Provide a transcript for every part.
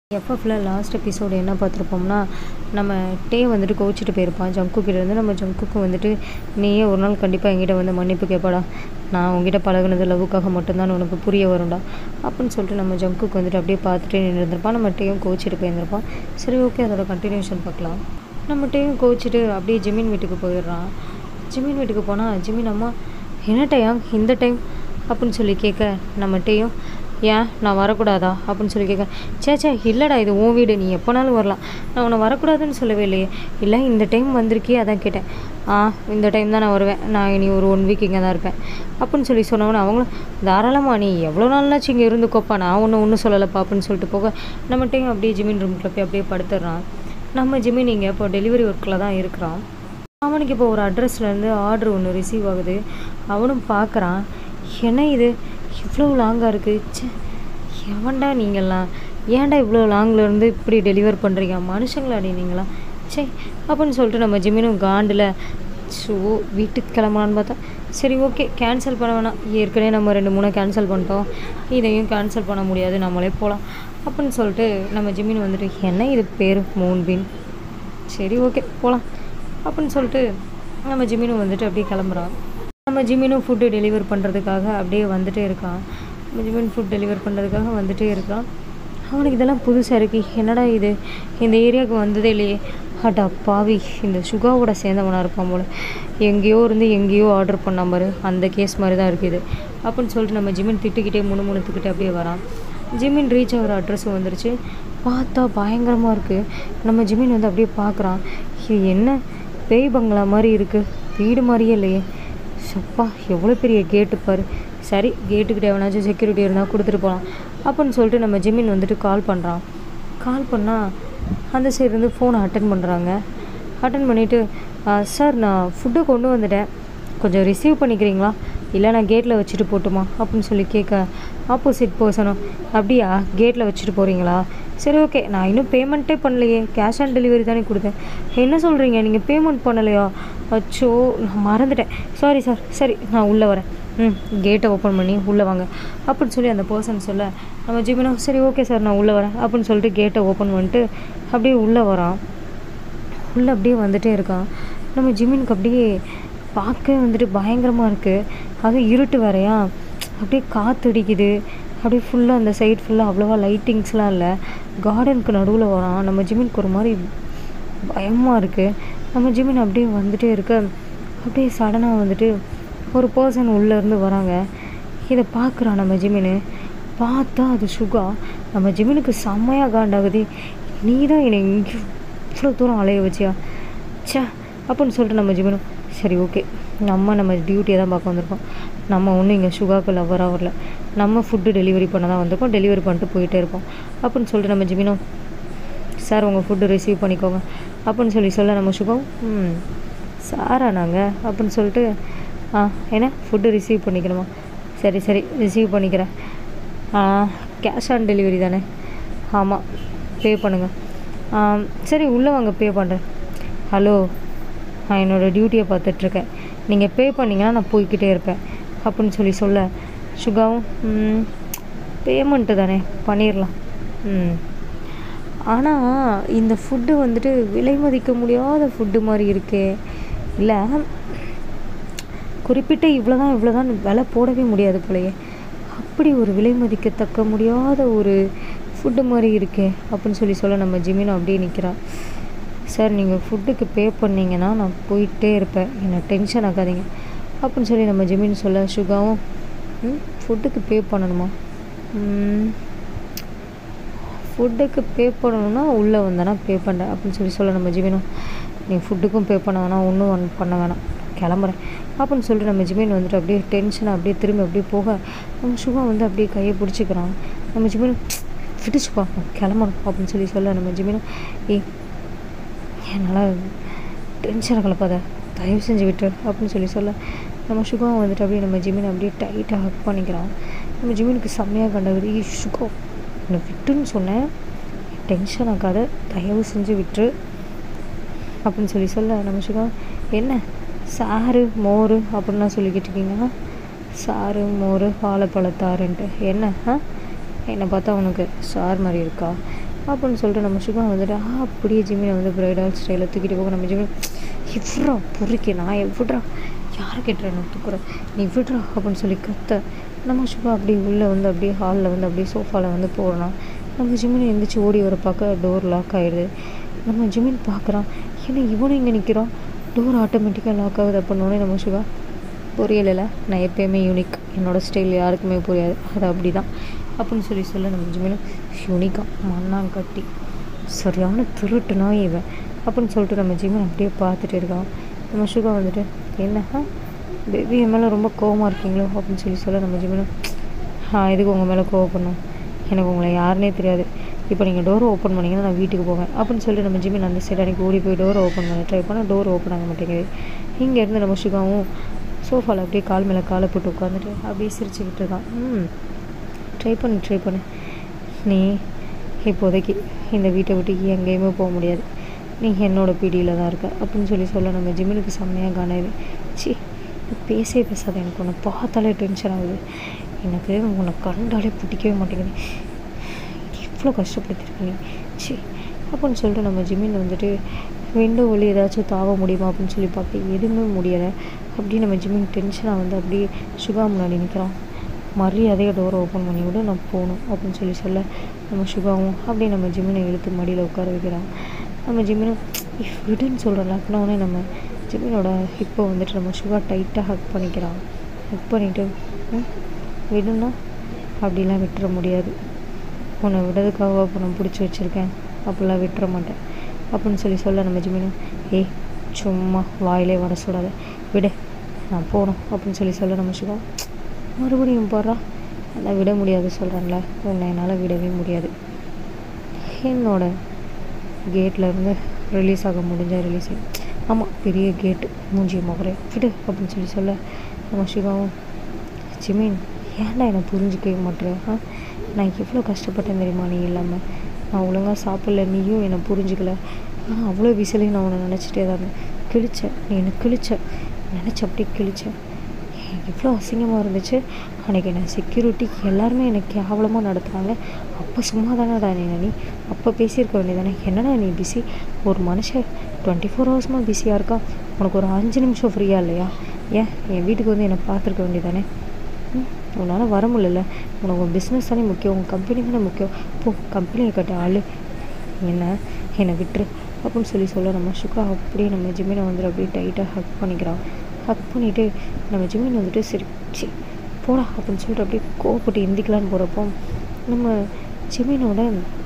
எஃப்எஃப்ல last episode என்ன பார்த்துருப்போம்னா நம்ம டே வந்துட்டு கோச்சிட்டு போயிருப்பான் ஜங்கு கிட்ட இருந்து நம்ம ஜங்குக்கு வந்துட்டு நீயே ஒரு நாள் கண்டிப்பாக என்கிட்ட வந்து மன்னிப்பு கேட்பாடா நான் உங்ககிட்ட பழகுனது லவ்வுக்காக மட்டும்தான் உனக்கு புரிய வரும்டா அப்படின்னு சொல்லிட்டு நம்ம ஜங்குக்கு வந்துட்டு அப்படியே பார்த்துட்டே நின்றுருப்பான் நம்ம டேயும் கோச்சிட்டு போயிருந்திருப்பான் சரி ஓகே அதோட கண்டினியூஷன் பார்க்கலாம் நம்ம டேயும் கோச்சிட்டு அப்படியே ஜிமின் வீட்டுக்கு போயிடுறான் ஜிமின் வீட்டுக்கு போனால் ஜிமின் அம்மா என்ன டைம் இந்த டைம் அப்படின்னு சொல்லி கேட்க நம்ம டேயும் ஏன் நான் வரக்கூடாதா அப்படின்னு சொல்லி கேட்க சே சே இல்லைடா இது உன் வீடு நீ எப்போனாலும் வரலாம் நான் உன்னை வரக்கூடாதுன்னு சொல்லவே இல்லையே இல்லை இந்த டைம் வந்திருக்கே அதான் கேட்டேன் ஆ இந்த டைம் தான் நான் வருவேன் நான் இனி ஒரு ஒன் வீக் இங்கே தான் இருப்பேன் அப்படின்னு சொல்லி சொன்னவொன்னே அவங்களும் தாராளமாக நீ எவ்வளோ நாள்னாச்சும் இங்கே இருந்துக்கோப்பா நான் ஒன்றும் ஒன்றும் சொல்லலைப்பா அப்படின்னு சொல்லிட்டு போக நம்ம டைம் அப்படியே ஜிமின் ரூம்குள்ளே போய் அப்படியே படுத்துடுறான் நம்ம ஜிமின் இங்கே இப்போ டெலிவரி ஒர்க்கில் தான் இருக்கிறான் அவனுக்கு இப்போ ஒரு அட்ரஸ்லேருந்து ஆர்டர் ஒன்று ரிசீவ் ஆகுது அவனும் பார்க்குறான் என்ன இது இவ்வளோ லாங்காக இருக்குது ச்சே எவன்டா நீங்கள்லாம் ஏன்டா இவ்வளோ லாங்கில் இருந்து இப்படி டெலிவர் பண்ணுறீங்க மனுஷங்களாடி நீங்களா சே அப்படின்னு சொல்லிட்டு நம்ம ஜிமினும் காண்டில் ஸோ வீட்டுக்கு கிளம்பலான்னு பார்த்தா சரி ஓகே கேன்சல் பண்ண வேணாம் ஏற்கனவே நம்ம ரெண்டு மூணு கேன்சல் பண்ணிட்டோம் இதையும் கேன்சல் பண்ண முடியாது நம்மளே போகலாம் அப்படின்னு சொல்லிட்டு நம்ம ஜிமின் வந்துட்டு என்ன இது பேர் மூன்பின் சரி ஓகே போகலாம் அப்படின்னு சொல்லிட்டு நம்ம ஜிமினும் வந்துட்டு அப்படியே கிளம்புறான் நம்ம ஜிமினும் ஃபுட்டு டெலிவர் பண்ணுறதுக்காக அப்படியே வந்துட்டே இருக்கான் நம்ம ஜிமின் ஃபுட் டெலிவர் பண்ணுறதுக்காக வந்துட்டே இருக்கான் அவனுக்கு இதெல்லாம் புதுசாக இருக்குது என்னடா இது இந்த ஏரியாவுக்கு வந்ததே இல்லையே அடா பாவி இந்த சுகாவோட சேர்ந்தவனாக இருப்பான் போல் எங்கேயோ இருந்து எங்கேயோ ஆர்டர் பண்ண பாரு அந்த கேஸ் மாதிரி தான் இருக்குது அப்படின்னு சொல்லிட்டு நம்ம ஜிமின் திட்டுக்கிட்டே முணுமுணுத்துக்கிட்டே அப்படியே வரான் ஜிமின் ரீச் ஆகிற அட்ரஸும் வந்துருச்சு பார்த்தா பயங்கரமாக இருக்குது நம்ம ஜிமின் வந்து அப்படியே பார்க்குறான் இது என்ன பேய் பங்களா மாதிரி இருக்குது வீடு மாதிரியே இல்லையே சப்பா எவ்வளோ பெரிய கேட்டு பாரு சரி கேட்டுக்கிட்ட எவனாச்சும் செக்யூரிட்டி இருந்தால் கொடுத்துட்டு போகலாம் அப்படின்னு சொல்லிட்டு நம்ம ஜிமின் வந்துட்டு கால் பண்ணுறான் கால் பண்ணால் அந்த சைடு இருந்து ஃபோனை அட்டன் பண்ணுறாங்க அட்டன் பண்ணிவிட்டு சார் நான் ஃபுட்டை கொண்டு வந்துட்டேன் கொஞ்சம் ரிசீவ் பண்ணிக்கிறீங்களா இல்லை நான் கேட்டில் வச்சுட்டு போட்டுமா அப்படின்னு சொல்லி கேட்க ஆப்போசிட் பர்சனும் அப்படியா கேட்டில் வச்சுட்டு போகிறீங்களா சரி ஓகே நான் இன்னும் பேமெண்ட்டே பண்ணலையே கேஷ் ஆன் டெலிவரி தானே கொடுத்தேன் என்ன சொல்கிறீங்க நீங்கள் பேமெண்ட் பண்ணலையா அச்சோ நான் மறந்துட்டேன் சாரி சார் சரி நான் உள்ளே வரேன் ம் கேட்டை ஓப்பன் பண்ணி உள்ளே வாங்க அப்படின்னு சொல்லி அந்த பர்சன் சொல்ல நம்ம ஜிமினோ சரி ஓகே சார் நான் உள்ளே வரேன் அப்படின்னு சொல்லிட்டு கேட்டை ஓப்பன் பண்ணிட்டு அப்படியே உள்ளே வரான் உள்ளே அப்படியே வந்துட்டே இருக்கான் நம்ம ஜிமினுக்கு அப்படியே பார்க்கவே வந்துட்டு பயங்கரமாக இருக்குது அதுவும் இருட்டு வேறையா அப்படியே காற்றடிக்குது அப்படியே ஃபுல்லாக அந்த சைடு ஃபுல்லாக அவ்வளோவா லைட்டிங்ஸ்லாம் இல்லை கார்டனுக்கு நடுவில் வரான் நம்ம ஜிமினுக்கு ஒரு மாதிரி பயமாக இருக்குது நம்ம ஜிமின் அப்படியே வந்துட்டே இருக்க அப்படியே சடனாக வந்துட்டு ஒரு பர்சன் உள்ளேருந்து வராங்க இதை பார்க்குறான் நம்ம ஜிமினு பார்த்தா அது சுகா நம்ம ஜிமினுக்கு செம்மையாக காண்டாகுது நீ தான் என்னை இங்கே இவ்வளோ தூரம் அலைய வச்சியா ச்சே அப்படின்னு சொல்லிட்டு நம்ம ஜிமினும் சரி ஓகே நம்ம நம்ம டியூட்டியை தான் பார்க்க வந்திருக்கோம் நம்ம ஒன்றும் இங்கே சுகாக்கு லவ்வராக வரல நம்ம ஃபுட்டு டெலிவரி பண்ண தான் வந்திருக்கோம் டெலிவரி பண்ணிட்டு போயிட்டே இருப்போம் அப்படின்னு சொல்லிட்டு நம்ம ஜிமினும் சார் உங்கள் ஃபுட்டு ரிசீவ் பண்ணிக்கோங்க அப்படின்னு சொல்லி சொல்ல நம்ம சுகம் ம் சாரா நாங்கள் அப்படின்னு சொல்லிட்டு ஆ என்ன ஃபுட்டு ரிசீவ் பண்ணிக்கணுமா சரி சரி ரிசீவ் பண்ணிக்கிறேன் கேஷ் ஆன் டெலிவரி தானே ஆமாம் பே பண்ணுங்கள் சரி உள்ளே வாங்க பே பண்ணுறேன் ஹலோ நான் என்னோடய டியூட்டியை பார்த்துட்ருக்கேன் நீங்கள் பே பண்ணிங்கன்னா நான் போய்கிட்டே இருப்பேன் அப்படின்னு சொல்லி சொல்ல சுகாவும் பேமெண்ட்டு தானே பண்ணிடலாம் ம் ஆனால் இந்த ஃபுட்டு வந்துட்டு விலை மதிக்க முடியாத ஃபுட்டு மாதிரி இருக்கே இல்லை குறிப்பிட்ட இவ்வளோ தான் இவ்வளோ தான் விலை போடவே முடியாது போலையே அப்படி ஒரு விலை மதிக்கத்தக்க முடியாத ஒரு ஃபுட்டு மாதிரி இருக்கே அப்படின்னு சொல்லி சொல்ல நம்ம ஜிமினும் அப்படியே நிற்கிறான் சார் நீங்கள் ஃபுட்டுக்கு பே பண்ணிங்கன்னா நான் போயிட்டே இருப்பேன் என்னை டென்ஷன் ஆக்காதீங்க அப்படின்னு சொல்லி நம்ம ஜிமின் சொல்ல சுகாவும் ம் ஃபுட்டுக்கு பே பண்ணணுமா ஃபுட்டுக்கு பே பண்ணணும்னா உள்ளே வந்தேன்னா பே பண்ணுறேன் அப்படின்னு சொல்லி சொல்ல நம்ம ஜிமினும் நீ ஃபுட்டுக்கும் பே பண்ண வேணாம் ஒன்றும் ஒன் பண்ண வேணாம் கிளம்புறேன் அப்படின்னு சொல்லிட்டு நம்ம ஜிமின் வந்துட்டு அப்படியே டென்ஷனாக அப்படியே திரும்பி அப்படியே போக நம்ம சுகா வந்து அப்படியே கையை பிடிச்சிக்கிறான் நம்ம ஜிமின் விட்டுச்சுப்பா கிளம்பணும் அப்படின்னு சொல்லி சொல்ல நம்ம ஜிமினும் ஏய் என்னால் டென்ஷனை கலப்பாத தயவு செஞ்சு விட்டு அப்படின்னு சொல்லி சொல்ல நம்ம சுகா வந்துட்டு அப்படியே நம்ம ஜிமின் அப்படியே டைட்டாக ஹக் பண்ணிக்கிறான் நம்ம ஜிமினுக்கு செம்மையாக கண்டாகுது ஈ சுகா என்னை விட்டுன்னு சொன்னேன் டென்ஷன் ஆக்காத தயவு செஞ்சு விட்டுரு அப்படின்னு சொல்லி சொல்ல நம்ம சுகா என்ன சாறு மோர் அப்படின்லாம் சொல்லிக்கிட்டு இருக்கீங்கன்னா சாறு மோர் வாழைப்பழத்தாருன்ட்டு என்ன ஆ என்னை பார்த்தா உனக்கு சார் மாதிரி இருக்கா அப்படின்னு சொல்லிட்டு நம்ம சுகா வந்துட்டு ஆ அப்படியே ஜிம்மினை வந்து பிரைடல் ஸ்டைலில் தூக்கிட்டு போக நம்ம ஜிம்மி இவ்வளோ பொறுக்கி நான் எவ்வளோ யாரை கேட்டுறேன் நான் தூக்குறேன் நீ விட்றா அப்படின்னு சொல்லி கத்த நம்ம சுகா அப்படியே உள்ளே வந்து அப்படியே ஹாலில் வந்து அப்படியே சோஃபாவில் வந்து போடலாம் நம்ம ஜிம்மின் எந்திரிச்சு ஓடி வர பார்க்க டோர் லாக் ஆகிடுது நம்ம ஜிம்மின் பார்க்குறான் ஏன்னா இவனும் இங்கே நிற்கிறான் டோர் ஆட்டோமேட்டிக்காக லாக் ஆகுது அப்படின்னோடனே நம்ம சுகா புரியலைல நான் எப்பயுமே யூனிக் என்னோடய ஸ்டைல் யாருக்குமே புரியாது அது அப்படி தான் அப்படின்னு சொல்லி சொல்ல நம்ம ஜிம்மினும் யூனிக்காக மண்ணாங்கட்டி சரியான திருட்டுனா இவன் அப்படின்னு சொல்லிட்டு நம்ம ஜிம்மன் அப்படியே பார்த்துட்டு இருக்கான் நம்ம சுகா வந்துட்டு என்ன பேபி என் மேலே ரொம்ப கோவமாக இருக்கீங்களோ அப்படின்னு சொல்லி சொல்ல நம்ம ஜிம்மனும் ஆ எதுக்கு உங்கள் மேலே கோவப்படணும் எனக்கு உங்களை யாருனே தெரியாது இப்போ நீங்கள் டோர் ஓப்பன் பண்ணிங்கன்னா நான் வீட்டுக்கு போவேன் அப்படின்னு சொல்லிட்டு நம்ம ஜிம்மின் அந்த சைடு அன்றைக்கி ஓடி போய் டோர் ஓப்பன் பண்ண ட்ரை பண்ணால் டோர் ஓப்பன் ஆக மாட்டேங்குது இங்கேருந்து நம்ம சுகாவும் சோஃபாவில் அப்படியே கால் மேலே காலை போட்டு உட்காந்துட்டு அப்படியே சிரிச்சுக்கிட்டு இருக்கான் ம் ட்ரை பண்ணு ட்ரை பண்ணு நீ இப்போதைக்கு இந்த வீட்டை விட்டு எங்கேயுமே போக முடியாது நீ என்னோட பிடியில் தான் இருக்க அப்படின்னு சொல்லி சொல்ல நம்ம ஜிம்மினுக்கு செம்மையாக காணாது சி பேசவே பேசாத எனக்கு உன்னை பார்த்தாலே டென்ஷன் ஆகுது எனக்கு உன்னை கண்டாலே பிடிக்கவே மாட்டேங்குது எவ்வளோ கஷ்டப்படுத்திருக்க நீ சி அப்படின்னு சொல்லிட்டு நம்ம ஜிம்மின் வந்துட்டு விண்டோ வழி ஏதாச்சும் தாவ முடியுமா அப்படின்னு சொல்லி பார்க்க எதுவுமே முடியலை அப்படியே நம்ம ஜிம்மின் டென்ஷனாக வந்து அப்படியே சுகா முன்னாடி நிற்கிறான் மரியாதையாக டோரை ஓப்பன் பண்ணி விட நான் போகணும் அப்படின்னு சொல்லி சொல்ல நம்ம சுகாவும் அப்படியே நம்ம ஜிம்மினை இழுத்து மடியில் உட்கார வைக்கிறான் நம்ம ஜிம்மினும் இஃப் விடுன்னு சொல்கிறேன் அப்படின்னோடனே நம்ம ஜிம்மினோட ஹிப்பை வந்துட்டு நம்ம சுகா டைட்டாக ஹக் பண்ணிக்கிறான் ஹக் பண்ணிவிட்டு விடுன்னா அப்படிலாம் விட்டுற முடியாது உன்னை விடுறதுக்காக இப்போ நான் பிடிச்சி வச்சுருக்கேன் அப்படிலாம் விட்டுற மாட்டேன் அப்படின்னு சொல்லி சொல்ல நம்ம ஜிம்மினும் ஏய் சும்மா வாயிலே வர சொல்லாத விடு நான் போகணும் அப்படின்னு சொல்லி சொல்ல நம்ம சுகா மறுபடியும் போடுறா நான் விட முடியாது சொல்கிறேன்ல உன்னை என்னால் விடவே முடியாது என்னோட கேட்டில் இருந்து ரிலீஸ் ஆக முடிஞ்சால் ரிலீஸ் ஆகும் ஆமாம் பெரிய கேட்டு மூஞ்சி முகரே விடு அப்படின்னு சொல்லி சொல்ல நம்ம சிவாவும் ஜிமீன் ஏன்டா என்னை புரிஞ்சிக்கவே மாட்டேற ஆ நான் எவ்வளோ கஷ்டப்பட்டேன் தெரியுமா நீ இல்லாமல் நான் ஒழுங்காக சாப்பிடல நீயும் என்னை புரிஞ்சிக்கல ஆனால் அவ்வளோ விசிலையும் நான் உன்னை நினச்சிட்டே தான் இருந்தேன் கிழிச்சேன் நீ என்னை கிழிச்ச நினச்சி அப்படியே கிழிச்சேன் எவ்வளோ அசிங்கமாக இருந்துச்சு அன்றைக்கி என்ன செக்யூரிட்டி எல்லாருமே எனக்கு கேவலமாக நடத்துனாங்க அப்போ சும்மா தானடா நீ நீ அப்போ பேசியிருக்க வேண்டியதானே என்னடா நீ பிஸி ஒரு மனுஷன் டுவெண்ட்டி ஃபோர் ஹவர்ஸ்மாக பிஸியாக இருக்கா உனக்கு ஒரு அஞ்சு நிமிஷம் ஃப்ரீயாக இல்லையா ஏன் என் வீட்டுக்கு வந்து என்னை பார்த்துருக்க வேண்டியதானே உன்னால் வர முடியல உனக்கு உன் பிஸ்னஸ் தானே முக்கியம் உன் கம்பெனி தானே முக்கியம் போ கம்பெனியை கட்ட ஆள் என்ன என்னை விட்டுரு அப்படின்னு சொல்லி சொல்ல நம்ம சுகா அப்படியே நம்ம ஜிம்மினை வந்துட்டு அப்படியே டைட்டாக ஹக் பண்ணிக்கிறான் ஹக் பண்ணிவிட்டு நம்ம ஜிம்மின் வந்துட்டு சரி சி போடா அப்படின்னு சொல்லிட்டு அப்படியே கோவப்பட்டு எந்திக்கலான்னு போகிறப்போ நம்ம ஜிம்மினோட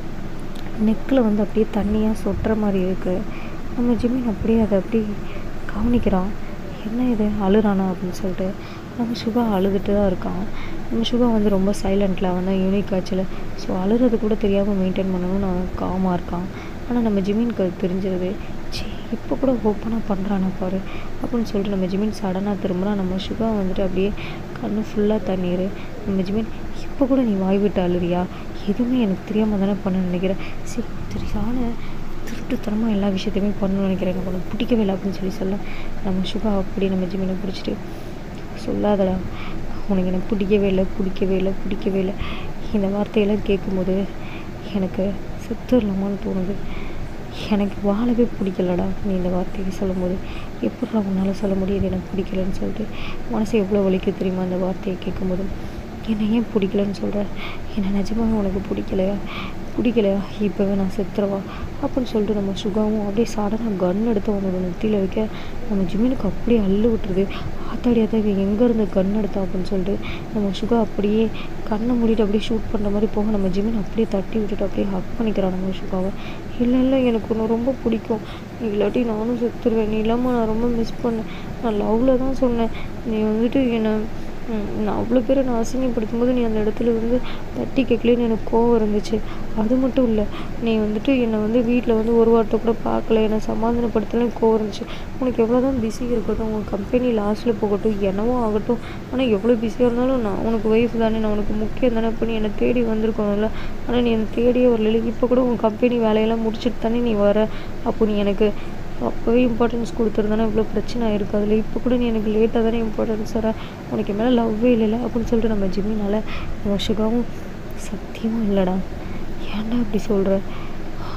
நெக்கில் வந்து அப்படியே தண்ணியாக சொட்டுற மாதிரி இருக்குது நம்ம ஜிம்மின் அப்படியே அதை அப்படியே கவனிக்கிறான் என்ன இது அழுறானா அப்படின்னு சொல்லிட்டு நம்ம சுகா அழுதுட்டு தான் இருக்கான் நம்ம சுகா வந்து ரொம்ப சைலண்ட்டில் அவன் தான் யூனிக் ஆச்சில் ஸோ அழுறது கூட தெரியாமல் மெயின்டைன் பண்ணணும்னு அவன் காமாக இருக்கான் ஆனால் நம்ம ஜிமினுக்கு அது தெரிஞ்சிருது ச்சீ இப்போ கூட ஓப்பனாக பண்ணுறானா பாரு அப்படின்னு சொல்லிட்டு நம்ம ஜிமின் சடனாக திரும்புனா நம்ம சுகா வந்துட்டு அப்படியே கண்ணு ஃபுல்லாக தண்ணீர் நம்ம ஜிமின் இப்போ கூட நீ வாய் விட்டு அழுறியா எதுவுமே எனக்கு தெரியாமல் தானே பண்ண நினைக்கிறேன் சரி சரியான திருட்டுத்தனமாக எல்லா விஷயத்தையுமே பண்ணணும்னு நினைக்கிறேன் எனக்கு உனக்கு பிடிக்கவே இல்லை அப்படின்னு சொல்லி சொல்ல நம்ம சுகா அப்படி நம்ம ஜிமினை பிடிச்சிட்டு சொல்லாதடா உனக்கு எனக்கு பிடிக்கவே இல்லை பிடிக்கவே இல்லை பிடிக்கவே இல்லை இந்த வார்த்தையெல்லாம் கேட்கும்போது எனக்கு செத்துடலாமான்னு தோணுது எனக்கு வாழவே பிடிக்கலடா நீ இந்த வார்த்தையை சொல்லும்போது எப்படிடா உன்னால் சொல்ல முடியுது எனக்கு பிடிக்கலன்னு சொல்லிட்டு மனசு எவ்வளோ வலிக்கு தெரியுமா அந்த வார்த்தையை கேட்கும்போது என்னை ஏன் பிடிக்கலன்னு சொல்கிற என்னை நிஜமாக உனக்கு பிடிக்கலையா பிடிக்கலையா இப்போவே நான் செத்துறவா அப்படின்னு சொல்லிட்டு நம்ம சுகாவும் அப்படியே சடனாக கன் எடுத்து அவனோட நெத்தியில் வைக்க நம்ம ஜிம்மினுக்கு அப்படியே அள்ளு விட்டுருது ஆத்தாடி ஆத்தா இவன் எங்கேருந்து கன் எடுத்தா அப்படின்னு சொல்லிட்டு நம்ம சுகா அப்படியே கண்ணை மூடிட்டு அப்படியே ஷூட் பண்ணுற மாதிரி போக நம்ம ஜிம்மின் அப்படியே தட்டி விட்டுட்டு அப்படியே ஹக் பண்ணிக்கிறான் நம்ம சுகாவை இல்லை இல்லை எனக்கு ஒன்று ரொம்ப பிடிக்கும் நீ இல்லாட்டி நானும் செத்துருவேன் நீ இல்லாமல் நான் ரொம்ப மிஸ் பண்ணேன் நான் லவ்வில் தான் சொன்னேன் நீ வந்துட்டு என்னை ம், நான் அவ்வளோ பேரை நான் அசிங்கப்படுத்தும் போது நீ அந்த இடத்துல வந்து தட்டி கேட்கலன்னு எனக்கு கோவம் இருந்துச்சு அது மட்டும் இல்லை நீ வந்துட்டு என்னை வந்து வீட்டில் வந்து ஒரு வாரத்தை கூட பார்க்கல என்னை சமாதானப்படுத்தலன்னு கோவம் இருந்துச்சு உனக்கு எவ்வளோ தான் பிஸி இருக்கட்டும் உன் கம்பெனி லாஸ்ட்டில் போகட்டும் என்னவோ ஆகட்டும் ஆனால் எவ்வளோ பிஸியாக இருந்தாலும் நான் உனக்கு ஒய்ஃப் தானே நான் உனக்கு முக்கியம் தானே இப்போ நீ என்னை தேடி வந்திருக்கணும்ல ஆனால் நீ என்னை தேடியே வரல இப்போ கூட உன் கம்பெனி வேலையெல்லாம் முடிச்சிட்டு தானே நீ வர அப்போ நீ எனக்கு அப்போவே இம்பார்ட்டன்ஸ் கொடுத்துருந்தானே இவ்வளோ பிரச்சனை ஆயிருக்கு அதில் இப்போ கூட நீ எனக்கு லேட்டாக தானே இம்பார்ட்டன்ஸ் தர உனக்கு என் மேலே லவ்வே இல்லைல்ல அப்படின்னு சொல்லிட்டு நம்ம ஜிம்மினால் நம்ம சுகாவும் சத்தியமாக இல்லைடா ஏன்டா இப்படி சொல்கிற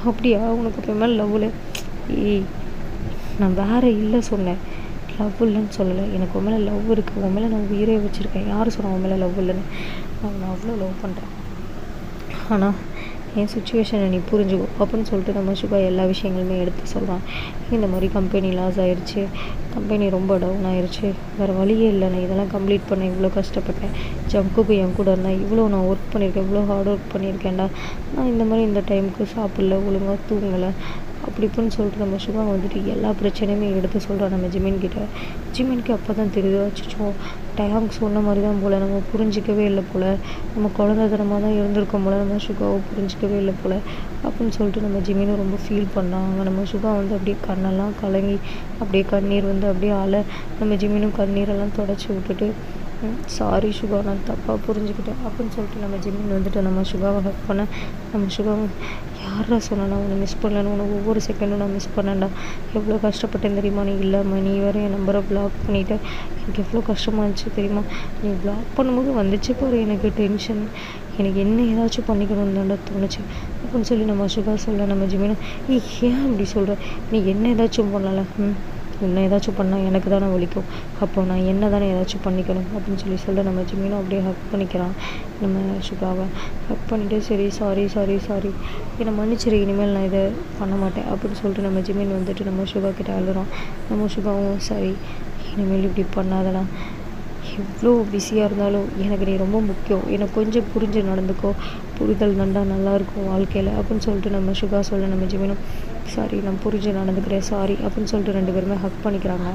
அப்படியா உனக்கு அப்போ மேலே லவ்வில் ஏய் நான் வேற இல்லை சொன்னேன் லவ் இல்லைன்னு சொல்லலை எனக்கு உன் மேலே லவ் இருக்குது உன் மேலே நான் உயிரே வச்சுருக்கேன் யார் சொன்னா உன் மேலே லவ் இல்லைன்னு நான் உன்னை அவ்வளோ லவ் பண்ணுறேன் ஆனால் என் சுச்சுவேஷனை நீ புரிஞ்சுக்கோ அப்படின்னு சொல்லிட்டு நம்ம சுகா எல்லா விஷயங்களுமே எடுத்து சொல்கிறான் இந்த மாதிரி கம்பெனி லாஸ் ஆயிடுச்சு கம்பெனி ரொம்ப டவுன் ஆயிடுச்சு வேறு வழியே இல்லை நான் இதெல்லாம் கம்ப்ளீட் பண்ண இவ்வளோ கஷ்டப்பட்டேன் ஜங்குக்கு என் கூட இருந்தால் இவ்வளோ நான் ஒர்க் பண்ணியிருக்கேன் இவ்வளோ ஹார்ட் ஒர்க் பண்ணியிருக்கேன்டா நான் இந்த மாதிரி இந்த டைமுக்கு சாப்பிடல ஒழுங்காக தூங்கலை அப்படி இப்படின்னு சொல்லிட்டு நம்ம சுகா வந்துட்டு எல்லா பிரச்சனையுமே எடுத்து சொல்கிறோம் நம்ம ஜிமின் கிட்ட ஜிமின்க்கு அப்போ தான் தெரியுது அச்சோ டயாங் சொன்ன மாதிரி தான் போல் நம்ம புரிஞ்சிக்கவே இல்லை போல் நம்ம குழந்தைத்தனமாக தான் இருந்திருக்கோம் போல் நம்ம சுகாவை புரிஞ்சிக்கவே இல்லை போல் அப்படின்னு சொல்லிட்டு நம்ம ஜிமினும் ரொம்ப ஃபீல் பண்ணாங்க நம்ம சுகா வந்து அப்படியே கண்ணெல்லாம் கலங்கி அப்படியே கண்ணீர் வந்து அப்படியே அலை நம்ம ஜிமினும் கண்ணீரெல்லாம் தொடச்சி விட்டுட்டு சாரி சுகா நான் தப்பாக புரிஞ்சுக்கிட்டேன் அப்படின்னு சொல்லிட்டு நம்ம ஜிம்மின் வந்துட்டு நம்ம சுகாவை ஹெல்ப் பண்ண நம்ம சுகாவை யாரா சொன்னா உன்னை மிஸ் பண்ணலன்னு உனக்கு ஒவ்வொரு செகண்டும் நான் மிஸ் பண்ணேன்டா எவ்வளோ கஷ்டப்பட்டேன் தெரியுமா நீ இல்லாமல் நீ வேறு என் நம்பரை பிளாக் பண்ணிட்ட எனக்கு எவ்வளோ கஷ்டமாக இருந்துச்சு தெரியுமா நீ பிளாக் பண்ணும்போது வந்துச்சு பாரு எனக்கு டென்ஷன் எனக்கு என்ன ஏதாச்சும் பண்ணிக்கணும்னு தாண்டா தோணுச்சு அப்படின்னு சொல்லி நம்ம சுகா சொல்ல நம்ம ஜிமினா நீ ஏன் அப்படி சொல்கிற நீ என்ன ஏதாச்சும் பண்ணல ம் என்ன ஏதாச்சும் பண்ணால் எனக்கு தானே வலிக்கும் அப்போ நான் என்ன தானே ஏதாச்சும் பண்ணிக்கணும் அப்படின்னு சொல்லி சொல்ல நம்ம ஜிமினும் அப்படியே ஹக் பண்ணிக்கிறான் நம்ம சுகாவை ஹக் பண்ணிவிட்டு சரி சாரி சாரி சாரி என்னை மன்னிச்சிரு இனிமேல் நான் இதை பண்ண மாட்டேன் அப்படின்னு சொல்லிட்டு நம்ம ஜிமின் வந்துட்டு நம்ம சுகா கிட்ட அழுறோம் நம்ம சுகாவும் சரி இனிமேல் இப்படி பண்ணாதடா எவ்வளோ பிஸியாக இருந்தாலும் எனக்கு நீ ரொம்ப முக்கியம் எனக்கு கொஞ்சம் புரிஞ்சு நடந்துக்கோ புரிதல் நண்டா நல்லாயிருக்கும் வாழ்க்கையில் அப்படின்னு சொல்லிட்டு நம்ம சுகா சொல்ல நம்ம ஜிமினும் சாரி நான் புரிஞ்சு நடந்துக்கிறேன் சாரி அப்படின்னு சொல்லிட்டு ரெண்டு பேருமே ஹக் பண்ணிக்கிறாங்க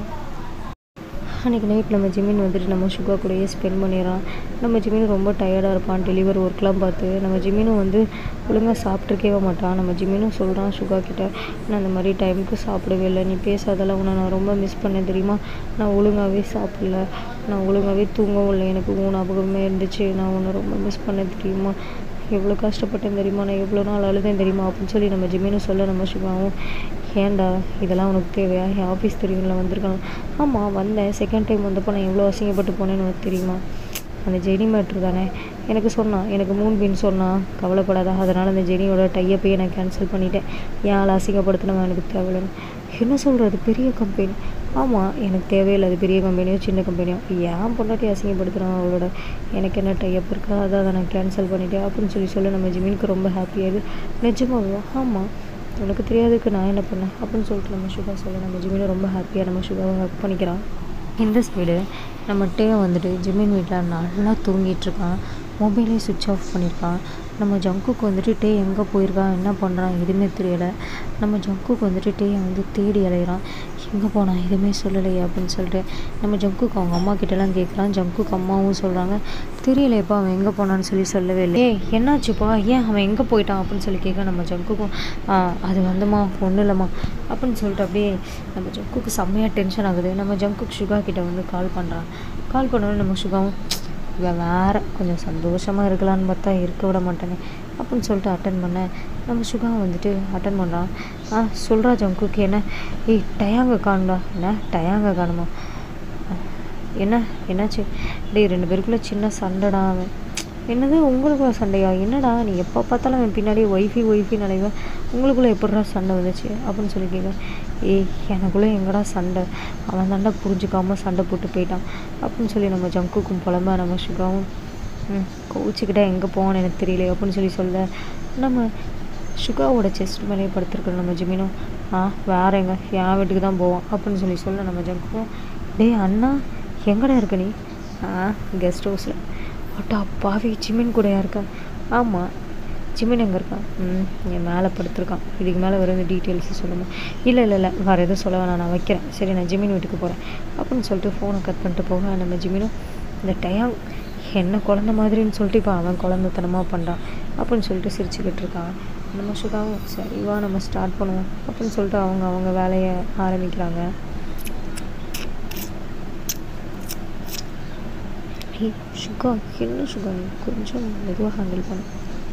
அன்றைக்கி நைட் நம்ம ஜிமின் வந்துட்டு நம்ம சுகா கூடயே ஸ்பெண்ட் பண்ணிடுறான் நம்ம ஜிமின் ரொம்ப டயர்டாக இருப்பான் டெலிவரி ஒர்க்லாம் பார்த்து நம்ம ஜிமினும் வந்து ஒழுங்காக சாப்பிட்ருக்கவே மாட்டான் நம்ம ஜிமினும் சொல்கிறான் சுகா கிட்ட நான் அந்த மாதிரி டைமுக்கு சாப்பிடவே இல்லை நீ பேசாதெல்லாம் உன்னை நான் ரொம்ப மிஸ் பண்ணேன் தெரியுமா நான் ஒழுங்காகவே சாப்பிடல நான் ஒழுங்காகவே தூங்கவும் இல்லை எனக்கு உன் ஞாபகமே இருந்துச்சு நான் உன்னை ரொம்ப மிஸ் பண்ணேன் தெரியுமா எவ்வளோ கஷ்டப்பட்டேன் தெரியுமா நான் எவ்வளோ நாள் அழுதேன் தெரியுமா அப்படின்னு சொல்லி நம்ம ஜிமினும் சொல்ல நம்ம சுகாவும் ஏன்டா இதெல்லாம் உனக்கு தேவையா என் ஆஃபீஸ் தெரியும்ல வந்திருக்கணும் ஆமாம் வந்தேன் செகண்ட் டைம் வந்தப்போ நான் எவ்வளோ அசிங்கப்பட்டு போனேன்னு உனக்கு தெரியுமா அந்த ஜெனி மேட்ரு தானே எனக்கு சொன்னான் எனக்கு மூணு பின் சொன்னான் கவலைப்படாத அதனால் அந்த ஜெனியோட டையப்பையே நான் கேன்சல் பண்ணிட்டேன் ஏன் ஆளை அசிங்கப்படுத்தினவன் எனக்கு தேவையில்லைன்னு என்ன சொல்கிறது பெரிய கம்பெனி ஆமாம் எனக்கு தேவையில்லை அது பெரிய கம்பெனியோ சின்ன கம்பெனியோ ஏன் பொண்டாட்டி அசிங்கப்படுத்துகிறான் அவளோட எனக்கு என்ன டைப் இருக்கா அதை அதை நான் கேன்சல் பண்ணிட்டேன் அப்படின்னு சொல்லி சொல்ல நம்ம ஜிமினுக்கு ரொம்ப ஹாப்பியாகுது நிஜமாவா ஆமாம் உனக்கு தெரியாதுக்கு நான் என்ன பண்ணேன் அப்படின்னு சொல்லிட்டு நம்ம சுகா சொல்ல நம்ம ஜிமினை ரொம்ப ஹாப்பியாக நம்ம சுகாவை ஹக் பண்ணிக்கிறான் இந்த சைடு நம்ம டே வந்துட்டு ஜிமின் வீட்டில் நல்லா தூங்கிட்டு இருக்கான் மொபைலே சுவிட்ச் ஆஃப் பண்ணியிருக்கான் நம்ம ஜங்குக்கு வந்துட்டு டே எங்கே போயிருக்கான் என்ன பண்ணுறான் எதுவுமே தெரியலை நம்ம ஜங்குக்கு வந்துட்டு டேயை வந்து தேடி அலையிறான் எங்கே போனான் எதுவுமே சொல்லலையே அப்படின்னு சொல்லிட்டு நம்ம ஜங்குக்கு அவங்க அம்மா கிட்டலாம் கேட்குறான் ஜங்குக்கு அம்மாவும் சொல்கிறாங்க தெரியலையப்பா அவன் எங்கே போனான்னு சொல்லி சொல்லவே இல்லை ஏய் என்னாச்சுப்பா ஏன் அவன் எங்கே போயிட்டான் அப்படின்னு சொல்லி கேட்க நம்ம ஜங்குக்கும் "ஆ, அது வந்துமா ஒன்றும் இல்லைம்மா அப்படின்னு சொல்லிட்டு அப்படியே நம்ம ஜங்குக்கு செம்மையாக டென்ஷன் ஆகுது நம்ம ஜங்குக்கு சுகா கிட்ட வந்து கால் பண்ணுறான் கால் பண்ணோன்னே நம்ம சுகாவும் இவன் வேற கொஞ்சம் சந்தோஷமாக இருக்கலான்னு பார்த்தா இருக்க விட மாட்டேனே அப்படின்னு சொல்லிட்டு அட்டன் பண்ணேன் நம்ம சுகா வந்துட்டு அட்டன் பண்ணுறான் ஆ சொல்கிறா ஜங்குக்கு என்ன ஏய் டயாங்க காணுடா என்ன டயாங்க காணுமா என்ன என்னாச்சு டேய் ரெண்டு பேருக்குள்ளே சின்ன சண்டைடா அவன் என்னது உங்களுக்குள்ள சண்டையா என்னடா நீ எப்போ பார்த்தாலும் அவன் பின்னாடி ஒய்ஃபி ஒய்ஃபி நினைவேன் உங்களுக்குள்ளே எப்படிடா சண்டை வந்துச்சு அப்படின்னு சொல்லி கேட்க ஏய் எனக்குள்ளே எங்கடா சண்டை அவன் தாண்டா புரிஞ்சுக்காம சண்டை போட்டு போயிட்டான் அப்படின்னு சொல்லி நம்ம ஜங்குக்கும் புலம்ப நம்ம சுகாவும் ம் கோச்சிக்கிட்டா எங்கே போவான்னு எனக்கு தெரியல அப்படின்னு சொல்லி சொல்ல நம்ம சுகாவோட செஸ்ட் மேலேயே படுத்துருக்குற நம்ம ஜிமினும் ஆ வேற எங்க என் வீட்டுக்கு தான் போவோம் அப்படின்னு சொல்லி சொல்ல நம்ம ஜங்குக்கும் டேய் அண்ணா எங்கடா இருக்க நீ ஆ கெஸ்ட் ஹவுஸில் அட்டா பாவி ஜிமின் கூடயா இருக்கா ஆமாம் ஜிமின் எங்கே இருக்கான் ம் என் மேலே படுத்திருக்கான் இதுக்கு மேலே வேறு எந்த டீட்டெயில்ஸ் சொல்லுமா இல்லை இல்லை இல்லை வேறு எதுவும் சொல்ல வேணாம் நான் வைக்கிறேன் சரி நான் ஜிமின் வீட்டுக்கு போகிறேன் அப்படின்னு சொல்லிட்டு ஃபோனை கட் பண்ணிட்டு போக நம்ம ஜிமினும் இந்த டயம் என்ன குழந்த மாதிரின்னு சொல்லிட்டு இப்போ அவன் குழந்தைத்தனமாக பண்ணுறான் அப்படின்னு சொல்லிட்டு சிரிச்சுக்கிட்டு இருக்கான் நம்ம சுகாவும் சரி வா நம்ம ஸ்டார்ட் பண்ணுவோம் அப்படின்னு சொல்லிட்டு அவங்க அவங்க வேலையை ஆரம்பிக்கிறாங்க ஹே சுகா என்ன சுகா நீ கொஞ்சம் மெதுவாக ஹேண்டில் பண்ணு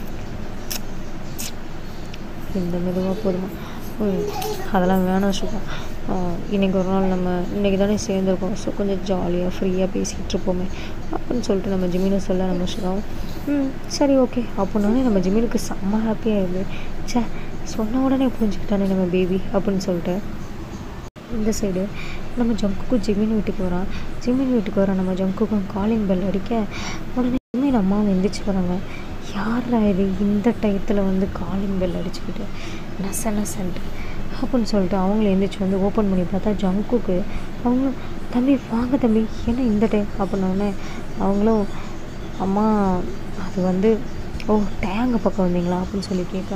இந்த மெதுவாக போதுமா ம் அதெல்லாம் வேணாம் சுகா ஆ, இன்னைக்கு ஒரு நாள் நம்ம இன்னைக்கு தானே சேர்ந்துருக்கோம் ஸோ கொஞ்சம் ஜாலியாக ஃப்ரீயாக பேசிகிட்டு இருப்போமே அப்படின்னு சொல்லிட்டு நம்ம ஜிமினை சொல்ல நம்ம சுகாவும் ம் சரி ஓகே அப்படின்னாலே நம்ம ஜிமினுக்கு செம்ம ஹாப்பியாக இருந்து ச்சே சொன்ன உடனே புரிஞ்சுக்கிட்டானே நம்ம பேபி அப்படின்னு சொல்லிட்டு இந்த சைடு நம்ம ஜங்குக்கும் ஜிமின் வீட்டுக்கு வரான் ஜிமின் வீட்டுக்கு வர நம்ம ஜங்குக்கும் காலிங் பெல் அடிக்க உடனே ஜிமின் அம்மாவும் எந்திரிச்சு வராங்க யாரா இது இந்த டயத்தில் வந்து காலிங் பெல் அடிச்சுக்கிட்டு நச நசன்ட்டு அப்படின்னு சொல்லிட்டு அவங்கள எந்திரிச்சு வந்து ஓப்பன் பண்ணி பார்த்தா ஜங்குக்கு அவங்களும் தம்பி வாங்க தம்பி என்ன இந்த டைம் அப்படின்னோடனே அவங்களும் அம்மா அது வந்து ஓ டேங்க பக்கம் வந்தீங்களா அப்படின்னு சொல்லி கேட்க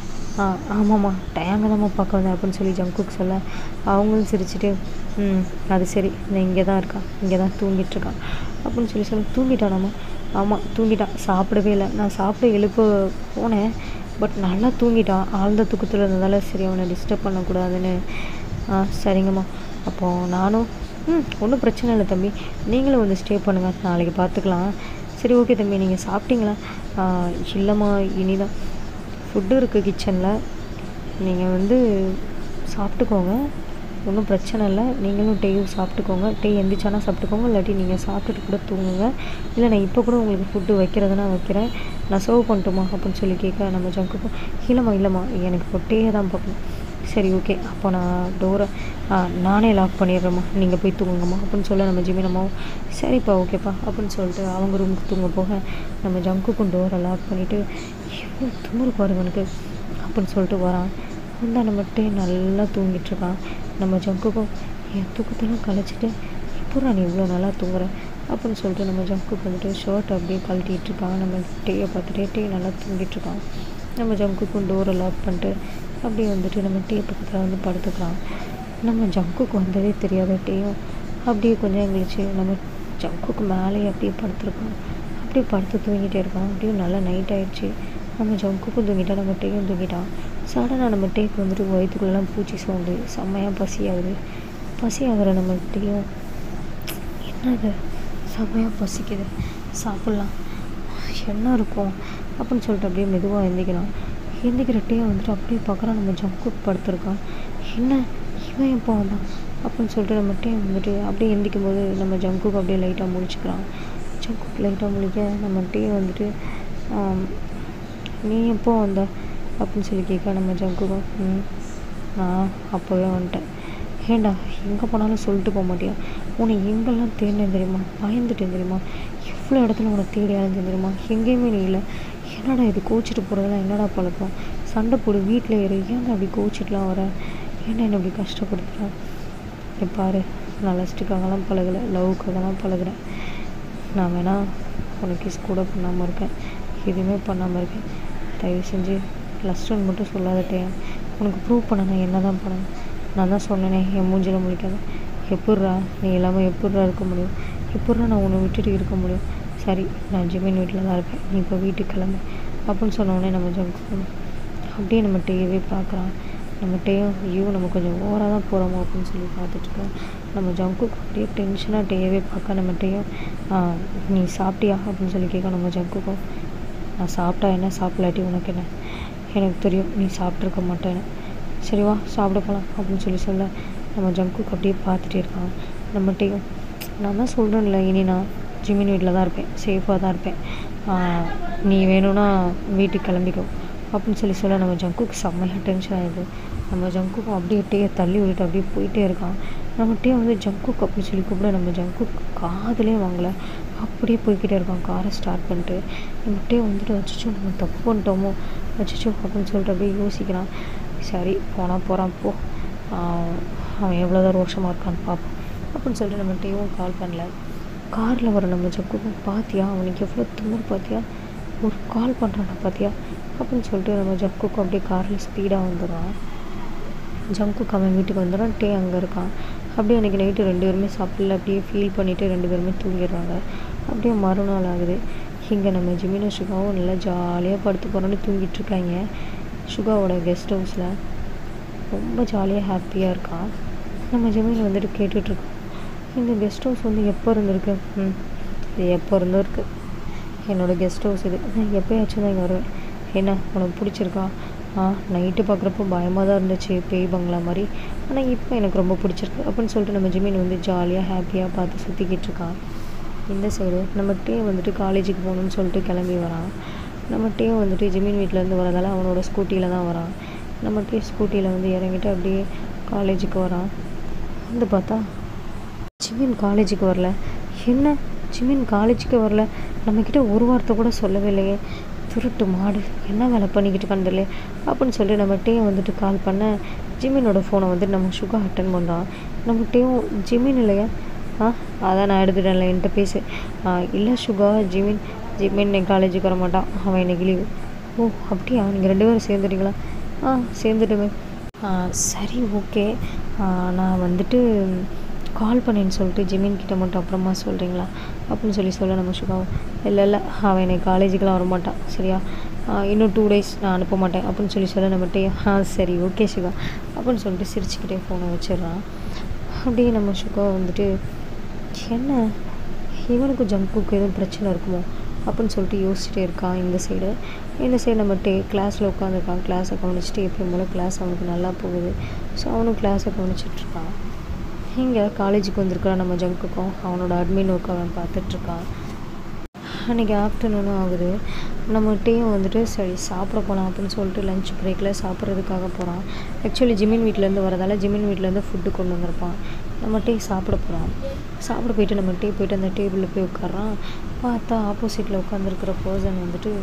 ஆ ஆமாம்மா டேங்க தான்மா பார்க்க வந்தேன் அப்படின்னு சொல்லி ஜங்குக்கு சொல்ல அவங்களும் சிரிச்சுட்டு ம் அது சரி நான் இங்கே தான் இருக்கான் இங்கே தான் தூங்கிட்டு இருக்கான் அப்படின்னு சொல்லி சொல்ல தூங்கிட்டானாம்மா ஆமாம் தூங்கிட்டான் சாப்பிடவே இல்லை நான் சாப்பிட எழுப்ப போனேன் பட் நல்லா தூங்கிட்டான் ஆழ்ந்த தூக்கத்தில் இருந்ததால சரி அவனை டிஸ்டர்ப் பண்ணக்கூடாதுன்னு ஆ சரிங்கம்மா அப்போது நானும் ம் ஒன்றும் பிரச்சனை இல்லை தம்பி நீங்களும் வந்து ஸ்டே பண்ணுங்கள் நாளைக்கு பார்த்துக்கலாம் சரி ஓகே தம்பி நீங்கள் சாப்பிட்டீங்களா ஆ, இல்லைம்மா இனிதான் ஃபுட்டு இருக்குது கிச்சனில் நீங்கள் வந்து சாப்பிட்டுக்கோங்க ஒன்றும் பிரச்சனை இல்லை நீங்களும் டீயும் சாப்பிட்டுக்கோங்க டீ எந்திரிச்சானா சாப்பிட்டுக்கோங்க இல்லாட்டி நீங்கள் சாப்பிட்டுட்டு கூட தூங்குங்க இல்லை நான் இப்போ கூட உங்களுக்கு ஃபுட்டு வைக்கிறதுனா வைக்கிறேன் நான் சர்வ் பண்ணட்டுமா அப்படின்னு சொல்லி கேட்க நம்ம ஜங்குக்கும் இல்லைம்மா இல்லைம்மா எனக்கு இப்போ டீயை தான் பார்க்கணும் சரி ஓகே அப்போ நான் டோரை நானே லாக் பண்ணிடுறேம்மா நீங்கள் போய் தூங்குங்கம்மா அப்படின்னு சொல்ல நம்ம ஜிமினம்மாவும் சரிப்பா ஓகேப்பா அப்படின்னு சொல்லிட்டு அவங்க ரூமுக்கு தூங்க போக நம்ம ஜங்குக்கும் டோரை லாக் பண்ணிவிட்டு எவ்வளோ துமுறு பாருங்க எனக்கு அப்படின்னு சொல்லிட்டு வரான் வந்தால் நம்மகிட்டே நல்லா தூங்கிட்டு இருக்கான் நம்ம ஜங்குக்கும் என் தூக்கத்தெல்லாம் கலைச்சிட்டு எப்போ நீ இவ்வளோ நல்லா தூங்குற அப்படின்னு சொல்லிட்டு நம்ம ஜங்குக்கு வந்துட்டு ஷர்ட் அப்படியே கழட்டிட்டு இருக்கான் நம்ம டேயை பார்த்துட்டே டே நல்லா தூங்கிட்டு இருக்கான் நம்ம ஜங்குக்கும் டோரை லாக் பண்ணிட்டு அப்படியே வந்துட்டு நம்ம டே பக்கத்தில் வந்து படுத்துக்கலாம் நம்ம ஜங்குக்கு வந்ததே தெரியாத டேயும் அப்படியே கொஞ்சம் கழிச்சு நம்ம ஜங்குக்கு மேலேயே அப்படியே படுத்துருக்கோம் அப்படியே படுத்து தூங்கிட்டே இருக்கான் அப்படியே நல்லா நைட் ஆயிடுச்சு நம்ம ஜங்குக்கும் தூங்கிட்டான் நம்ம டேயும் தூங்கிட்டான் சடனாக நம்ம டேக்கு வந்துட்டு வயிற்றுக்குள்ளெல்லாம் பூச்சி சவுண்டு செம்மையாக பசி ஆகுது பசி ஆகிற நம்ம டேயும் என்னது செம்மையாக பசிக்குது சாப்பிட்லாம் என்ன இருக்கும் அப்படின்னு சொல்லிட்டு அப்படியே மெதுவாக எந்திக்கலாம் எந்திக்கிற டேயை வந்துட்டு அப்படியே பார்க்குறான் நம்ம ஜங்குக்கு படுத்திருக்கான் என்ன இவன் எப்போ வந்தான் அப்படின்னு சொல்லிட்டு நம்ம டே வந்துட்டு அப்படியே எந்திக்கும் போது நம்ம ஜங்குக்கு அப்படியே லைட்டாக முழிச்சுக்கிறான் ஜங்குக்கு லைட்டாக முழிக்க நம்ம டே வந்துட்டு ஆம், நீ எப்போ வந்த அப்படின்னு சொல்லி கேட்க நம்ம ஜங்குக்கும் ம் நான் அப்போவே வந்துட்டேன் ஏண்டா எங்கே போனாலும் சொல்லிட்டு போக மாட்டியா உன்னை எங்கெல்லாம் தேடினேன் தெரியுமா பயந்துட்டேன் தெரியுமா எவ்வளோ இடத்துல உன்னை தேடி அலைஞ்சேன் தெரியுமா எங்கேயுமே நீ இல்லை என்னடா இது கோச்சிட்டு போகிறதெல்லாம் என்னடா பழக்கம் சண்டை போடு வீட்டில் ஏறு ஏன்டா அப்படி கோச்சிட்டுலாம் வர ஏன்டா என்னை இப்படி கஷ்டப்படுத்துற இங்க பாரு நான் லஸ்ட்டுக்காகலாம் பழகலை லவ்வுக்காகலாம் பழகுறேன் நான் வேணா உனக்கு கிஸ் கூட பண்ணாமல் இருக்கேன் எதுவுமே பண்ணாமல் இருக்கேன் தயவு செஞ்சு லஸ்ட்டுன்னு மட்டும் சொல்லாதட்டேன் உனக்கு ப்ரூவ் பண்ண நான் என்ன தான் பண்ணணும் நான் தான் சொன்னேனே என் மூஞ்சில முழிக்காத எப்பட்றா நீ இல்லாமல் எப்பட்றா இருக்க முடியும் எப்பட்றா நான் உன்னை விட்டுட்டு இருக்க முடியும் சரி நான் ஜிமின் வீட்டில் தான் இருப்பேன் நீ இப்போ வீட்டுக்கு கிளம்பு அப்படின்னு சொன்ன உடனே நம்ம ஜங்கு அப்படியே நம்ம டேயவே பார்க்குறான் நம்ம டேயும் ஐயோ நம்ம கொஞ்சம் ஓவராக தான் போகிறோமோ அப்படின்னு சொல்லி பார்த்துட்ருக்கோம் நம்ம ஜங்குக்கு அப்படியே டென்ஷனாக டேயவே பார்க்க நம்ம டேயும் "ஆ, நீ சாப்பிட்டியா அப்படின்னு சொல்லி கேட்க நம்ம ஜங்குக்கும் நான் சாப்பிட்டா என்ன சாப்பிடலாட்டி உனக்கு என்ன எனக்கு தெரியும் நீ சாப்பிட்ருக்க மாட்டேன்னு சரி வா சாப்பிட போகலாம் அப்படின்னு சொல்லி சொல்ல நம்ம ஜங்குக்கு அப்படியே பார்த்துட்டே இருக்கான் நம்ம டேயும் நான் தான் சொல்கிறேன்ல இனி நான் ஜிமின் வீட்டில் தான் இருப்பேன் சேஃபாக தான் இருப்பேன் ஆ, நீ வேணும்னா வீட்டுக்கு கிளம்பிக்கோ அப்படின்னு சொல்லி சொல்ல நம்ம ஜங்குக்கு செம்மையாக டென்ஷன் ஆகிடுது நம்ம ஜங்குக்கும் அப்படியே டேயை தள்ளி விட்டுட்டு அப்படியே போயிட்டே இருக்கான் நம்ம டே வந்து ஜங்குக் அப்படின்னு சொல்லி கூப்பிட நம்ம ஜங்குக் காதுலேயே வாங்கலை அப்படியே போய்க்கிட்டே இருக்கான் காரை ஸ்டார்ட் பண்ணிட்டு நம்ம டே வந்துட்டு வச்சுச்சோ நம்ம தப்பு பண்ணிட்டோமோ வச்சுச்சோ அப்படின்னு சொல்லிட்டு அப்படியே யோசிக்கிறான் சரி போனால் போகிறான் போ ஆஹ் அவன் எவ்வளோதான் ரோஷமாக இருக்கான்னு பார்ப்போம் அப்படின்னு சொல்லிட்டு நம்ம டேவும் கால் பண்ணல காரில் வர நம்ம ஜக்குக்கும் பாத்தியா அவனுக்கு எவ்வளோ திமிர் பாத்தியா ஒரு கால் பண்ணுறான் பாத்தியா அப்படின்னு சொல்லிட்டு நம்ம ஜக்குக்கும் அப்படியே காரில் ஸ்பீடாக வந்துடுறான் ஜங்குக்கு அவன் வீட்டுக்கு வந்துடுறான் டே அங்கே இருக்கான் அப்படியே அன்றைக்கி நைட்டு ரெண்டு பேருமே சாப்பிடல அப்படியே ஃபீல் பண்ணிவிட்டு ரெண்டு பேருமே தூங்கிடுறாங்க அப்படியே மறுநாள் ஆகுது இங்கே நம்ம ஜிமினா சுகாவும் நல்லா ஜாலியாக படுத்து போகிறோன்னு தூங்கிட்டு இருக்காங்க சுகாவோட கெஸ்ட் ஹவுஸில் ரொம்ப ஜாலியாக ஹாப்பியாக இருக்கான் நம்ம ஜமீன் வந்துட்டு கேட்டுட்ருக்கோம் இந்த கெஸ்ட் ஹவுஸ் வந்து எப்போ இருந்திருக்கு ம் இது எப்போ இருந்தோ இருக்குது என்னோடய கெஸ்ட் ஹவுஸ் இது நான் எப்போயாச்சும் தான் இங்கே வருவேன் என்ன உனக்கு பிடிச்சிருக்கா ஆ நைட்டு பார்க்குறப்போ பயமாக தான் இருந்துச்சு பேய் பங்களா மாதிரி ஆனால் இப்போ எனக்கு ரொம்ப பிடிச்சிருக்கு அப்படின்னு சொல்லிட்டு நம்ம ஜிமின் வந்து ஜாலியாக ஹாப்பியாக பார்த்து சுற்றிக்கிட்டு இருக்கான் இந்த சைடு நம்ம டே வந்துட்டு காலேஜுக்கு போகணும்னு சொல்லிட்டு கிளம்பி வரான் நம்ம டே வந்துட்டு ஜிமின் வீட்டிலேருந்து வரதால அவனோட ஸ்கூட்டியில் தான் வரான் நம்ம டே ஸ்கூட்டியில் வந்து இறங்கிட்டு அப்படியே காலேஜுக்கு வரான் வந்து பார்த்தா ஜிமின் காலேஜுக்கு வரல என்ன ஜிமின் காலேஜுக்கு வரல நம்மக்கிட்ட ஒரு வார்த்தை கூட சொல்லவே இல்லையே திருட்டு மாடு என்ன வேலை பண்ணிக்கிட்டு கண்டலே அப்படின்னு சொல்லி நம்ம டேயும் வந்துட்டு கால் பண்ண ஜிமினோட ஃபோனை வந்துட்டு நம்ம சுகா அட்டன் பண்ணுறான் நம்ம டேயும் ஜிமின் இல்லையா ஆ அதான் நான் எடுத்துட்டேன்ல என்கிட்ட பேசு ஆ இல்லை சுகா ஜிமின் ஜிமின் என் காலேஜுக்கு வர மாட்டான் அவன் இன்னைக்கு லீவு ஓ அப்படியா நீங்கள் ரெண்டு பேரும் சேர்ந்துட்டீங்களா ஆ சேர்ந்துட்டுமே ஆ சரி ஓகே நான் வந்துட்டு கால் பண்ணேன்னு சொல்லிட்டு ஜிமின் கிட்ட மட்டும் அப்புறமா சொல்கிறீங்களா அப்படின்னு சொல்லி சொல்ல நம்ம சுகா இல்லை இல்லை அவன் என்னை காலேஜுக்கெலாம் வரமாட்டான் சரியா ஆ, இன்னும் டூ டேஸ் நான் அனுப்ப மாட்டேன் அப்படின்னு சொல்லி சொல்ல நம்மகிட்டே ஆ சரி ஓகே சுகா அப்படின்னு சொல்லிட்டு சிரிச்சுக்கிட்டே ஃபோனை வச்சிடுறான் அப்படியே நம்ம சுகா வந்துட்டு என்ன இவனுக்கும் ஜங்குக்கு எதுவும் பிரச்சனை இருக்குமோ அப்படின்னு சொல்லிட்டு யோசிச்சுட்டே இருக்கான் இந்த சைடு இந்த சைடு நம்ம டே கிளாஸில் உட்காந்துருக்கான் கிளாஸை கவனிச்சுட்டு எப்பயும் போல் கிளாஸ் அவனுக்கு நல்லா போகுது ஸோ அவனும் கிளாஸை கவனிச்சிட்ருக்கான் இங்கே காலேஜுக்கு வந்திருக்கான் நம்ம ஜங்குக்கும் அவனோட அட்மின் ஒர்க் அவன் பார்த்துட்ருக்கான் அன்றைக்கி ஆஃப்டர்நூனும் ஆகுது நம்ம டீயும் வந்துட்டு சரி சாப்பிட போகலாம் அப்படின்னு சொல்லிட்டு லஞ்ச் பிரேக்கில் சாப்பிட்றதுக்காக போகிறான் ஆக்சுவலி ஜிமின் வீட்டிலேருந்து வரதால ஜிமின் வீட்டிலேருந்து ஃபுட்டு கொண்டு வந்திருப்பான் நம்ம டீ சாப்பிட போகிறோம் சாப்பிட போயிட்டு நம்ம டீ போயிட்டு அந்த டேபிளில் போய் உட்கார்றான் பார்த்தா ஆப்போசிட்டில் உட்காந்துருக்கிற பர்சன் வந்துட்டு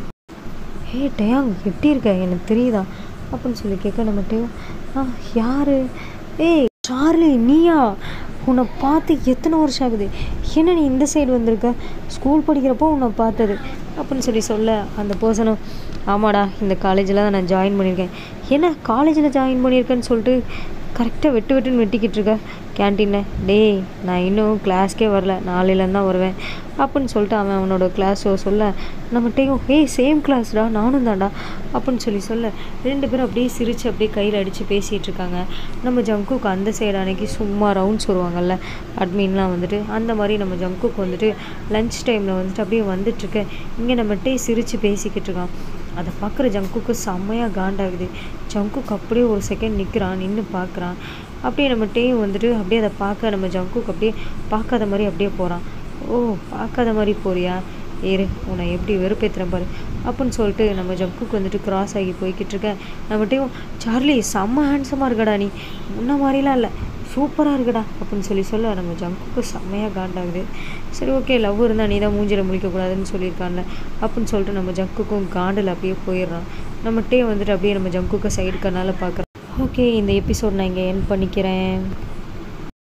ஹே டயாங் எப்படி இருக்க எனக்கு தெரியுதா அப்படின்னு சொல்லி கேட்க நம்ம டேயும் ஆ யார் ஏய் சார்லி நீயா உன்னை பார்த்து எத்தனை வருஷம் ஆகுது என்ன நீ இந்த சைடு வந்திருக்க ஸ்கூல் படிக்கிறப்போ உன்னை பார்த்தது அப்படின்னு சொல்லி சொல்ல அந்த பர்சனும் ஆமாடா இந்த காலேஜில் தான் நான் ஜாயின் பண்ணியிருக்கேன் என்ன காலேஜில் ஜாயின் பண்ணியிருக்கேன்னு சொல்லிட்டு கரெக்டாக வெட்டு வெட்டுன்னு வெட்டிக்கிட்டு இருக்க கேன்டீனில் டேய் நான் இன்னும் கிளாஸ்க்கே வரல நாளையிலேருந்து தான் வருவேன் அப்படின்னு சொல்லிட்டு அவன் அவனோட கிளாஸ் சொல்ல நம்மகிட்டையும் ஹே சேம் கிளாஸ்டா நானும் தான்டா அப்படின்னு சொல்லி சொல்ல ரெண்டு பேரும் அப்படியே சிரித்து அப்படியே கையில் அடித்து பேசிகிட்டு இருக்காங்க நம்ம ஜங்குக்கு அந்த சைடு அன்னைக்கு சும்மா ரவுண்ட்ஸ் வருவாங்கல்ல அட்மின்லாம் வந்துட்டு அந்த மாதிரி நம்ம ஜங்குக்கு வந்துட்டு லஞ்ச் டைமில் வந்துட்டு அப்படியே வந்துட்டுருக்க இங்கே நம்மகிட்டே சிரித்து பேசிக்கிட்டு இருக்கான் அதை பார்க்குற ஜங்குக்கு செம்மையாக காண்டாகுது ஜங்குக்கு அப்படியே ஒரு செகண்ட் நிற்கிறான் நின்று பார்க்குறான் அப்படியே நம்ம டேயும் வந்துட்டு அப்படியே அதை பார்க்க நம்ம ஜங்குக்கு அப்படியே பார்க்காத மாதிரி அப்படியே போகிறான் ஓ பார்க்காத மாதிரி போறியா ஏறு உன்னை எப்படி வெறுப்பேற்றுறேன் பாரு அப்படின்னு சொல்லிட்டு நம்ம ஜங்குக்கு வந்துட்டு கிராஸ் ஆகி போய்கிட்டு இருக்கேன் நம்மகிட்டையும் சார்லி செம்ம ஹேண்ட்ஸமாக இருக்கடா நீ முன்ன மாதிரிலாம் இல்லை சூப்பராக இருக்குடா அப்படின்னு சொல்லி சொல்ல நம்ம ஜங்குக்கு செம்மையாக காண்டாகுது சரி ஓகே லவ் இருந்தால் நீ தான் மூஞ்சில் முழிக்கக்கூடாதுன்னு சொல்லியிருக்கான்ல அப்படின்னு சொல்லிட்டு நம்ம ஜங்குக்கும் காண்டில் அப்படியே போயிடுறான் நம்மகிட்டே வந்துட்டு அப்படியே நம்ம ஜங்குக்கு சைடு கண்ணால் பார்க்குறோம் ஓகே இந்த எபிசோட் நான் இங்கே என் பண்ணிக்கிறேன்